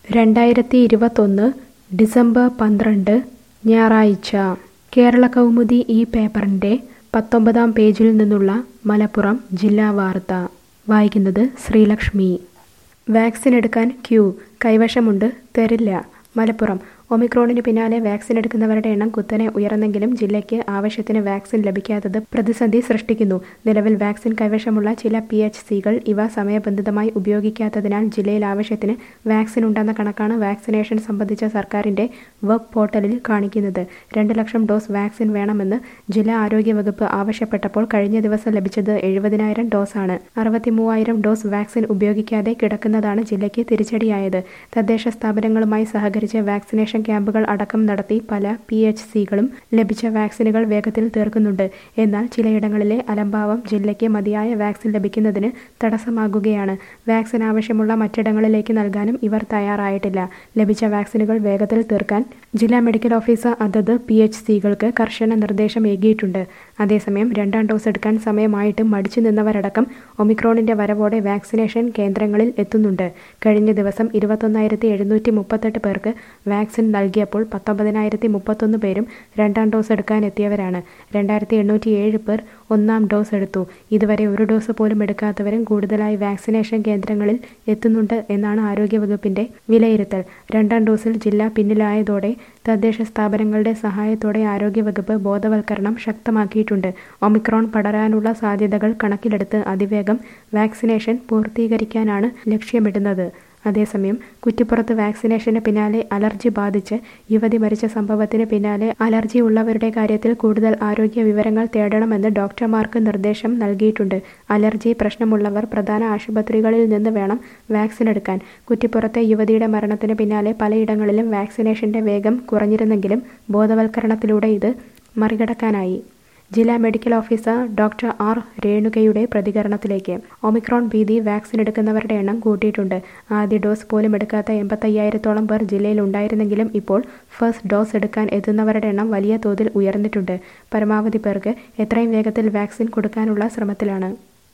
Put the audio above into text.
രണ്ടായിരത്തി ഇരുപത്തൊന്ന് ഡിസംബർ പന്ത്രണ്ട് ഞായറാഴ്ച കേരള കൗമുദി ഈ പേപ്പറിൻ്റെ പത്തൊമ്പതാം പേജിൽ നിന്നുള്ള മലപ്പുറം ജില്ലാ വാർത്ത വായിക്കുന്നത് ശ്രീലക്ഷ്മി വാക്സിൻ എടുക്കാൻ ക്യൂ കൈവശമുണ്ട് തരില്ല മലപ്പുറം ഒമിക്രോണിന് പിന്നാലെ വാക്സിൻ എടുക്കുന്നവരുടെ എണ്ണം കുത്തനെ ഉയർന്നെങ്കിലും ജില്ലയ്ക്ക് ആവശ്യത്തിന് വാക്സിൻ ലഭിക്കാത്തത് പ്രതിസന്ധി സൃഷ്ടിക്കുന്നു നിലവിൽ വാക്സിൻ കൈവശമുള്ള ചില പി എച്ച് സികൾ ഇവ സമയബന്ധിതമായി ഉപയോഗിക്കാത്തതിനാൽ ജില്ലയിൽ ആവശ്യത്തിന് വാക്സിൻ ഉണ്ടെന്ന കണക്കാണ് വാക്സിനേഷൻ സംബന്ധിച്ച സർക്കാരിന്റെ വെബ് പോർട്ടലിൽ കാണിക്കുന്നത് രണ്ട് ലക്ഷം ഡോസ് വാക്സിൻ വേണമെന്ന് ജില്ലാ ആരോഗ്യ വകുപ്പ് ആവശ്യപ്പെട്ടപ്പോൾ കഴിഞ്ഞ ദിവസം ലഭിച്ചത് എഴുപതിനായിരം ഡോസാണ് അറുപത്തി മൂവായിരം ഡോസ് വാക്സിൻ ഉപയോഗിക്കാതെ കിടക്കുന്നതാണ് ജില്ലയ്ക്ക് തിരിച്ചടിയായത് തദ്ദേശ സ്ഥാപനങ്ങളുമായി സഹകരിച്ച് വാക്സിനേഷൻ ക്യാമ്പുകൾ അടക്കം നടത്തി പല പി എച്ച് സികളും ലഭിച്ച വാക്സിനുകൾ വേഗത്തിൽ തീർക്കുന്നുണ്ട് എന്നാൽ ചിലയിടങ്ങളിലെ അലംഭാവം ജില്ലയ്ക്ക് മതിയായ വാക്സിൻ ലഭിക്കുന്നതിന് തടസ്സമാകുകയാണ് വാക്സിൻ ആവശ്യമുള്ള മറ്റിടങ്ങളിലേക്ക് നൽകാനും ഇവർ തയ്യാറായിട്ടില്ല ലഭിച്ച വാക്സിനുകൾ വേഗത്തിൽ തീർക്കാൻ ജില്ലാ മെഡിക്കൽ ഓഫീസർ അതത് പി എച്ച് സികൾക്ക് കർശന നിർദ്ദേശം ഏകിയിട്ടുണ്ട് അതേസമയം രണ്ടാം ഡോസ് എടുക്കാൻ സമയമായിട്ട് മടിച്ചു നിന്നവരടക്കം ഒമിക്രോണിന്റെ വരവോടെ വാക്സിനേഷൻ കേന്ദ്രങ്ങളിൽ എത്തുന്നുണ്ട് കഴിഞ്ഞ ദിവസം ഇരുപത്തൊന്നായിരത്തി എഴുന്നൂറ്റി മുപ്പത്തെട്ട് പേർക്ക് വാക്സിൻ നൽകിയപ്പോൾ പത്തൊമ്പതിനായിരത്തി മുപ്പത്തൊന്ന് പേരും രണ്ടാം ഡോസ് എടുക്കാൻ എത്തിയവരാണ് രണ്ടായിരത്തി എണ്ണൂറ്റി ഏഴ് പേർ ഒന്നാം ഡോസ് എടുത്തു ഇതുവരെ ഒരു ഡോസ് പോലും എടുക്കാത്തവരും കൂടുതലായി വാക്സിനേഷൻ കേന്ദ്രങ്ങളിൽ എത്തുന്നുണ്ട് എന്നാണ് ആരോഗ്യവകുപ്പിന്റെ വിലയിരുത്തൽ രണ്ടാം ഡോസിൽ ജില്ല പിന്നിലായതോടെ തദ്ദേശ സ്ഥാപനങ്ങളുടെ സഹായത്തോടെ ആരോഗ്യവകുപ്പ് ബോധവൽക്കരണം ശക്തമാക്കിയിട്ടുണ്ട് ഒമിക്രോൺ പടരാനുള്ള സാധ്യതകൾ കണക്കിലെടുത്ത് അതിവേഗം വാക്സിനേഷൻ പൂർത്തീകരിക്കാനാണ് ലക്ഷ്യമിടുന്നത് അതേസമയം കുറ്റിപ്പുറത്ത് വാക്സിനേഷന് പിന്നാലെ അലർജി ബാധിച്ച് യുവതി മരിച്ച സംഭവത്തിന് പിന്നാലെ അലർജി ഉള്ളവരുടെ കാര്യത്തിൽ കൂടുതൽ ആരോഗ്യ വിവരങ്ങൾ തേടണമെന്ന് ഡോക്ടർമാർക്ക് നിർദ്ദേശം നൽകിയിട്ടുണ്ട് അലർജി പ്രശ്നമുള്ളവർ പ്രധാന ആശുപത്രികളിൽ നിന്ന് വേണം വാക്സിൻ എടുക്കാൻ കുറ്റിപ്പുറത്തെ യുവതിയുടെ മരണത്തിന് പിന്നാലെ പലയിടങ്ങളിലും വാക്സിനേഷന്റെ വേഗം കുറഞ്ഞിരുന്നെങ്കിലും ബോധവൽക്കരണത്തിലൂടെ ഇത് മറികടക്കാനായി ജില്ലാ മെഡിക്കൽ ഓഫീസർ ഡോക്ടർ ആർ രേണുകയുടെ പ്രതികരണത്തിലേക്ക് ഒമിക്രോൺ ഭീതി വാക്സിൻ എടുക്കുന്നവരുടെ എണ്ണം കൂട്ടിയിട്ടുണ്ട് ആദ്യ ഡോസ് പോലും എടുക്കാത്ത എൺപത്തയ്യായിരത്തോളം പേർ ജില്ലയിൽ ഉണ്ടായിരുന്നെങ്കിലും ഇപ്പോൾ ഫസ്റ്റ് ഡോസ് എടുക്കാൻ എത്തുന്നവരുടെ എണ്ണം വലിയ തോതിൽ ഉയർന്നിട്ടുണ്ട് പരമാവധി പേർക്ക് എത്രയും വേഗത്തിൽ വാക്സിൻ കൊടുക്കാനുള്ള ശ്രമത്തിലാണ്